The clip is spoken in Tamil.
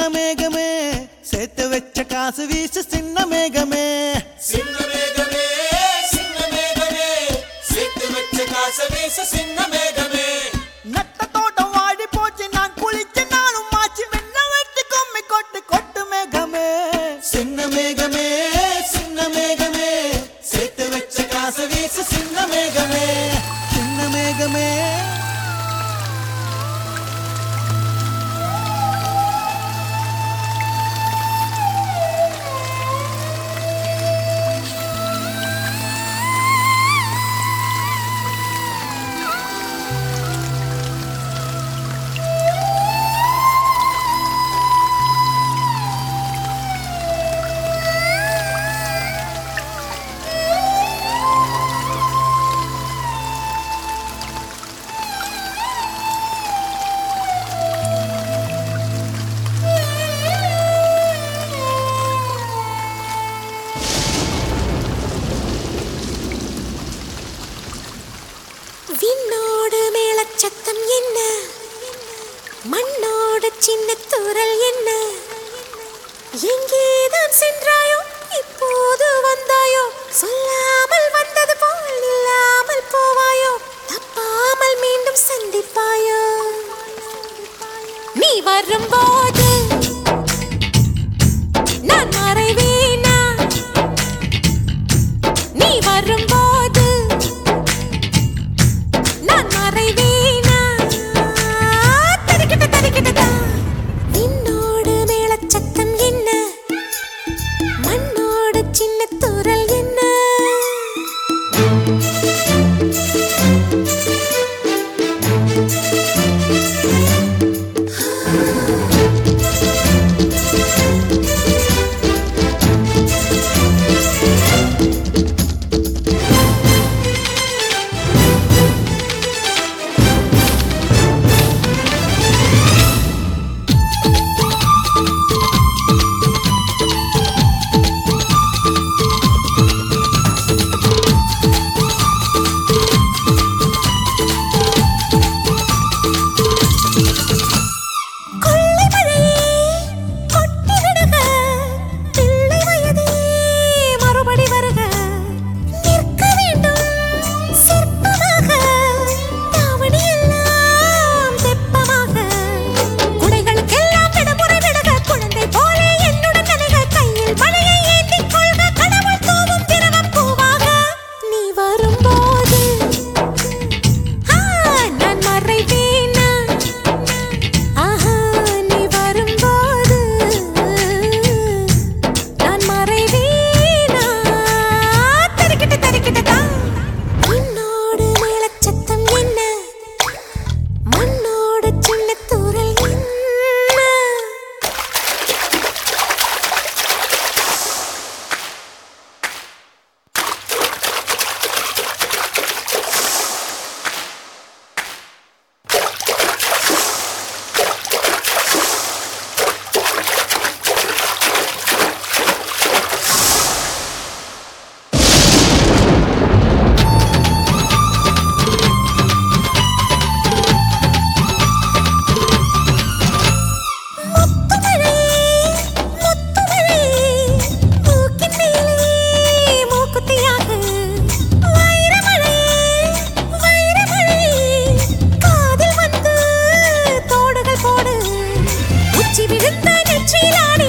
மேகமே சேர்த்து வச்ச காசு வீசு சின்ன மேகமே சின்ன மேகமே சின்ன மேகமே சேர்த்து வச்ச காச வீச சின்ன மேகமே நட்ட தோட்டம் வாடி போச்சு நான் குளிச்சு நானும் மாச்சு வெண்ண வெட்டி கொம்மி கொட்டு கொட்டு மேகமே சின்ன மேகமே சின்ன மேகமே சேர்த்து வச்ச காசு வீசு சின்ன மேகமே சின்ன மேகமே விண்ணோடு மேலச்சத்தம் என்ன மண்ணோடு சின்ன தூரல் என்ன எங்கேதான் சென்றாயோ இப்போது வந்தாயோ சொல்லாமல் வந்தது போல் இல்லாமல் போவாயோ தப்பாமல் மீண்டும் சந்திப்பாயோ நீ வரும்போது நான் மறைவேனா நீ வரும்போது நான் மறைவேனா தரிக்கிட்ட தரிக்கிட்டதா விண்ணோடு மேலச்சத்தம் என்ன மண்ணோடு சின்ன தூரல் என்ன கொள்ளை மழையே கொட்டி விடுக பிள்ளை வயதே மறுபடி வருக நிற்க வேண்டும் சிற்பமாக தாவணி எல்லாம் தெப்பமாக குடைகளுக்கெல்லாம் விடுமுறை விடுக குழந்தை போல என்னுடன் நனைக கையில் மழையை ஏந்திக் கொள்க கடவுள் தூவும் திரவம் பூவாக நீ வரும்போது ஆ, நான் மறைவேனா ஆஹா நீ வரும்போது நான் மறைவேனா தரிக்கிட்ட தரிக்கிட்டதா உன்னோடு மேலச்சத்தம் என்ன மண்ணோடு சின்ன தூரல் என்ன முத்துமழையே முத்துமழையே மூக்கின் மேலே மூக்குத்தியாக வைரமழையே வைரமழையே காதில் வந்து தோடுகள் போடு உச்சி விழுந்த நெற்றியிலாடி